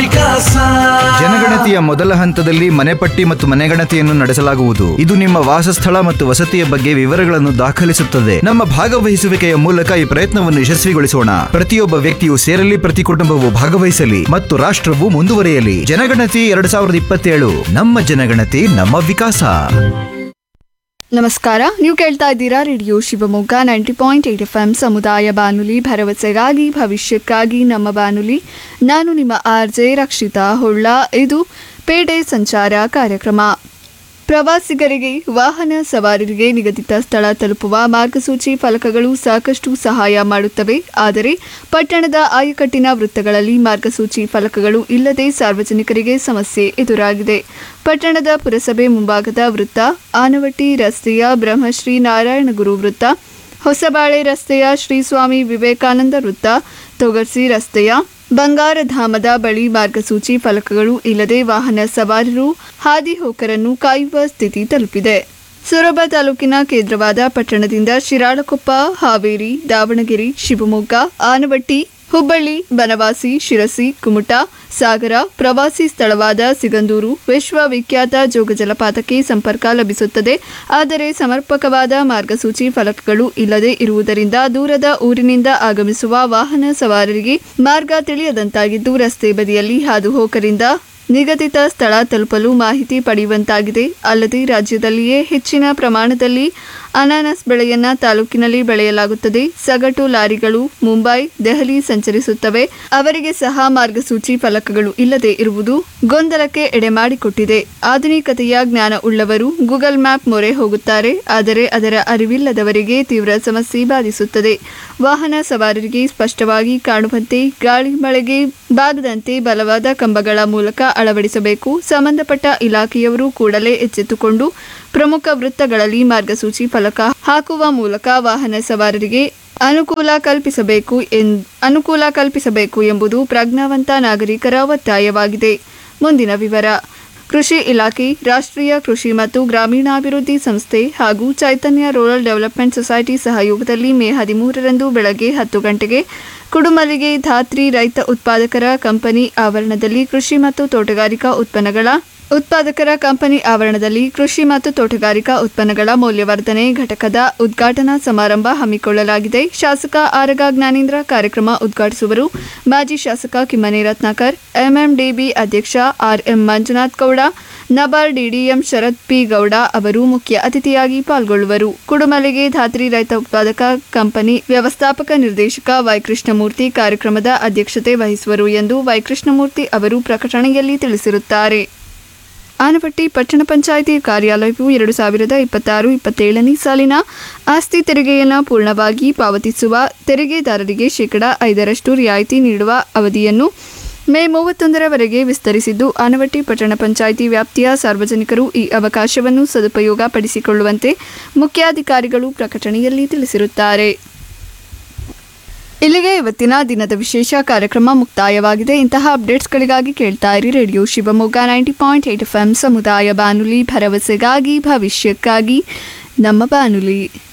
ವಿಕಾಸ ಜನಗಣತಿಯ ಮೊದಲ ಹಂತದಲ್ಲಿ ಮನೆಪಟ್ಟಿ ಮತ್ತು ಮನೆಗಣತಿಯನ್ನು ನಡೆಸಲಾಗುವುದು ಇದು ನಿಮ್ಮ ವಾಸಸ್ಥಳ ಮತ್ತು ವಸತಿಯ ಬಗ್ಗೆ ವಿವರಗಳನ್ನು ದಾಖಲಿಸುತ್ತದೆ ನಮ್ಮ ಭಾಗವಹಿಸುವಿಕೆಯ ಮೂಲಕ ಈ ಪ್ರಯತ್ನವನ್ನು ಯಶಸ್ವಿಗೊಳಿಸೋಣ ಪ್ರತಿಯೊಬ್ಬ ವ್ಯಕ್ತಿಯು ಸೇರಲಿ ಪ್ರತಿ ಕುಟುಂಬವು ಭಾಗವಹಿಸಲಿ ಮತ್ತು ರಾಷ್ಟ್ರವು ಮುಂದುವರಿಯಲಿ ಜನಗಣತಿ ಎರಡ್ ಸಾವಿರದ ಇಪ್ಪತ್ತೇಳು ನಮ್ಮ ಜನಗಣತಿ ನಮ್ಮ ವಿಕಾಸ ನಮಸ್ಕಾರ ನೀವು ಕೇಳ್ತಾ ಇದ್ದೀರಾ radio Shivamogga ninety point eight FM ಎಂ ಸಮುದಾಯ ಬಾನುಲಿ ಭರವಸೆಗಾಗಿ ಭವಿಷ್ಯಕ್ಕಾಗಿ ನಮ್ಮ ಬಾನುಲಿ ನಾನು ನಿಮ್ಮ ಆರ್ ಜೆ ರಕ್ಷಿತಾ ಹೊಳ್ಳ ಇದು ಪೇಟೆ ಸಂಚಾರ ಕಾರ್ಯಕ್ರಮ ಪ್ರವಾಸಿಗರಿಗೆ ವಾಹನ ಸವಾರರಿಗೆ ನಿಗದಿತ ಸ್ಥಳ ತಲುಪುವ ಮಾರ್ಗಸೂಚಿ ಫಲಕಗಳು ಸಾಕಷ್ಟು ಸಹಾಯ ಮಾಡುತ್ತವೆ ಆದರೆ ಪಟ್ಟಣದ ಆಯಕಟ್ಟಿನ ವೃತ್ತಗಳಲ್ಲಿ ಮಾರ್ಗಸೂಚಿ ಫಲಕಗಳು ಇಲ್ಲದೆ ಸಾರ್ವಜನಿಕರಿಗೆ ಸಮಸ್ಯೆ ಎದುರಾಗಿದೆ ಪಟ್ಟಣದ ಪುರಸಭೆ ಮುಂಭಾಗದ ವೃತ್ತ ಆನವಟ್ಟಿ ರಸ್ತೆಯ ಬ್ರಹ್ಮಶ್ರೀ ನಾರಾಯಣಗುರು ವೃತ್ತ ಹೊಸಬಾಳೆ ರಸ್ತೆಯ ಶ್ರೀ ಸ್ವಾಮಿ ವಿವೇಕಾನಂದ ವೃತ್ತ ತೊಗರ್ಸಿ ರಸ್ತೆಯ ಬಂಗಾರಧಾಮದ ಬಳಿ ಮಾರ್ಗಸೂಚಿ ಫಲಕಗಳು ಇಲ್ಲದೆ ವಾಹನ ಸವಾರರು ಹಾದಿ ಹೋಕರನ್ನು ಕಾಯುವ ಸ್ಥಿತಿ ತಲುಪಿದೆ ಸೊರಬ ತಾಲೂಕಿನ ಕೇಂದ್ರವಾದ ಪಟ್ಟಣದಿಂದ ಶಿರಾಳಕೊಪ್ಪ ಹಾವೇರಿ ದಾವಣಗೆರೆ ಶಿವಮೊಗ್ಗ ಆನವಟ್ಟಿ ಹುಬ್ಬಳ್ಳಿ ಬನವಾಸಿ ಶಿರಸಿ ಕುಮಟಾ ಸಾಗರ ಪ್ರವಾಸಿ ಸ್ಥಳವಾದ ಸಿಗಂದೂರು ವಿಶ್ವವಿಖ್ಯಾತ ಜೋಗ ಜಲಪಾತಕ್ಕೆ ಸಂಪರ್ಕ ಲಭಿಸುತ್ತದೆ ಆದರೆ ಸಮರ್ಪಕವಾದ ಮಾರ್ಗಸೂಚಿ ಫಲಕಗಳು ಇಲ್ಲದೆ ಇರುವುದರಿಂದ ದೂರದ ಊರಿನಿಂದ ಆಗಮಿಸುವ ವಾಹನ ಸವಾರರಿಗೆ ಮಾರ್ಗ ತಿಳಿಯದಂತಾಗಿದ್ದು ರಸ್ತೆ ಬದಿಯಲ್ಲಿ ಹಾದು ಹೋಕರಿಂದ ನಿಗದಿತ ಸ್ಥಳ ತಲುಪಲು ಮಾಹಿತಿ ಪಡೆಯುವಂತಾಗಿದೆ ಅಲ್ಲದೆ ರಾಜ್ಯದಲ್ಲಿಯೇ ಹೆಚ್ಚಿನ ಪ್ರಮಾಣದಲ್ಲಿ ಅನಾನಸ್ ಬೆಳೆಯನ್ನ ತಾಲೂಕಿನಲ್ಲಿ ಬೆಳೆಯಲಾಗುತ್ತದೆ ಸಗಟು ಲಾರಿಗಳು ಮುಂಬೈ ದೆಹಲಿ ಸಂಚರಿಸುತ್ತವೆ ಅವರಿಗೆ ಸಹ ಮಾರ್ಗಸೂಚಿ ಫಲಕಗಳು ಇಲ್ಲದೆ ಇರುವುದು ಗೊಂದಲಕ್ಕೆ ಎಡೆಮಾಡಿಕೊಟ್ಟಿದೆ ಆಧುನಿಕತೆಯ ಜ್ಞಾನ ಉಳ್ಳವರು ಗೂಗಲ್ ಮ್ಯಾಪ್ ಮೊರೆ ಹೋಗುತ್ತಾರೆ ಆದರೆ ಅದರ ಅರಿವಿಲ್ಲದವರಿಗೆ ತೀವ್ರ ಸಮಸ್ಯೆ ಬಾಧಿಸುತ್ತದೆ ವಾಹನ ಸವಾರರಿಗೆ ಸ್ಪಷ್ಟವಾಗಿ ಕಾಣುವಂತೆ ಗಾಳಿ ಮಳೆಗೆ ಬಾಗದಂತೆ ಬಲವಾದ ಕಂಬಗಳ ಮೂಲಕ ಅಳವಡಿಸಬೇಕು ಸಂಬಂಧಪಟ್ಟ ಇಲಾಖೆಯವರು ಕೂಡಲೇ ಎಚ್ಚೆತ್ತುಕೊಂಡು ಪ್ರಮುಖ ವೃತ್ತಗಳಲ್ಲಿ ಮಾರ್ಗಸೂಚಿ ಫಲಕ ಹಾಕುವ ಮೂಲಕ ವಾಹನ ಸವಾರರಿಗೆ ಅನುಕೂಲ ಕಲ್ಪಿಸಬೇಕು ಎನ್ ಅನುಕೂಲ ಕಲ್ಪಿಸಬೇಕು ಎಂಬುದು ಪ್ರಜ್ಞಾವಂತ ನಾಗರಿಕರ ಒತ್ತಾಯವಾಗಿದೆ ಮುಂದಿನ ವಿವರ ಕೃಷಿ ಇಲಾಖೆ ರಾಷ್ಟ್ರೀಯ ಕೃಷಿ ಮತ್ತು ಗ್ರಾಮೀಣಾಭಿವೃದ್ಧಿ ಸಂಸ್ಥೆ ಹಾಗೂ ಚೈತನ್ಯ ರೂರಲ್ ಡೆವಲಪ್ಮೆಂಟ್ ಸೊಸೈಟಿ ಸಹಯೋಗದಲ್ಲಿ ಮೇ ಹದಿಮೂರರಂದು ಬೆಳಗ್ಗೆ ಹತ್ತು ಗಂಟೆಗೆ ಕುಡುಮಲಿಗೆ ಧಾತ್ರಿ ರೈತ ಉತ್ಪಾದಕರ ಕಂಪನಿ ಆವರಣದಲ್ಲಿ ಕೃಷಿ ಮತ್ತು ತೋಟಗಾರಿಕಾ ಉತ್ಪನ್ನಗಳ ಉತ್ಪಾದಕರ ಕಂಪನಿ ಆವರಣದಲ್ಲಿ ಕೃಷಿ ಮತ್ತು ತೋಟಗಾರಿಕಾ ಉತ್ಪನ್ನಗಳ ಮೌಲ್ಯವರ್ಧನೆ ಘಟಕದ ಉದ್ಘಾಟನಾ ಸಮಾರಂಭ ಹಮ್ಮಿಕೊಳ್ಳಲಾಗಿದೆ ಶಾಸಕ ಆರಗ ಜ್ಞಾನೇಂದ್ರ ಕಾರ್ಯಕ್ರಮ ಉದ್ಘಾಟಿಸುವರು ಮಾಜಿ ಶಾಸಕ ಕಿಮ್ಮನೆ ರತ್ನಾಕರ್ ಎಂಎಂಡಿಬಿ ಅಧ್ಯಕ್ಷ RM Manjunath Gowda NABARD DDM Sharath P Gowda ಅವರು ಮುಖ್ಯ ಅತಿಥಿಯಾಗಿ ಪಾಲ್ಗೊಳ್ಳುವರು ಕುಡುಮಲೆಗೆ ಧಾತ್ರಿ ರೈತ ಉತ್ಪಾದಕ ಕಂಪನಿ ವ್ಯವಸ್ಥಾಪಕ ನಿರ್ದೇಶಕ ವೈ ಕೃಷ್ಣಮೂರ್ತಿ ಕಾರ್ಯಕ್ರಮದ ಅಧ್ಯಕ್ಷತೆ ವಹಿಸುವರು ಎಂದು ವೈ ಕೃಷ್ಣಮೂರ್ತಿ ಅವರು ಪ್ರಕಟಣೆಯಲ್ಲಿ ತಿಳಿಸಿರುತ್ತಾರೆ ಆನಪಟ್ಟಿ ಪಟ್ಟಣ ಪಂಚಾಯಿತಿ ಕಾರ್ಯಾಲಯವು ಎರಡು ಸಾವಿರದ ಇಪ್ಪತ್ತಾರು ಇಪ್ಪತ್ತೇಳನೇ ಸಾಲಿನ ಆಸ್ತಿ ತೆರಿಗೆಯನ್ನು ಪೂರ್ಣವಾಗಿ ಪಾವತಿಸುವ ತೆರಿಗೆದಾರರಿಗೆ ಶೇಕಡಾ ಐದರಷ್ಟು ರಿಯಾಯಿತಿ ನೀಡುವ ಅವಧಿಯನ್ನು ಮೇ ಮೂವತ್ತೊಂದರವರೆಗೆ ವಿಸ್ತರಿಸಿದ್ದು ಆನವಟ್ಟಿ ಪಟ್ಟಣ ಪಂಚಾಯಿತಿ ವ್ಯಾಪ್ತಿಯ ಸಾರ್ವಜನಿಕರು ಈ ಅವಕಾಶವನ್ನು ಸದುಪಯೋಗ ಪಡಿಸಿಕೊಳ್ಳುವಂತೆ ಮುಖ್ಯಾಧಿಕಾರಿಗಳು ಪ್ರಕಟಣೆಯಲ್ಲಿ ತಿಳಿಸಿರುತ್ತಾರೆ ಇಲ್ಲಿಗೆ ಇವತ್ತಿನ ದಿನದ ವಿಶೇಷ ಕಾರ್ಯಕ್ರಮ ಮುಕ್ತಾಯವಾಗಿದೆ ಇಂತಹ ಅಪ್ಡೇಟ್ಸ್ಗಳಿಗಾಗಿ ಕೇಳ್ತಾ ಇರಿ radio Shivamogga ninety point eight FM ಎಂ ಸಮುದಾಯ ಬಾನುಲಿ ಭರವಸೆಗಾಗಿ ಭವಿಷ್ಯಕ್ಕಾಗಿ ನಮ್ಮ ಬಾನುಲಿ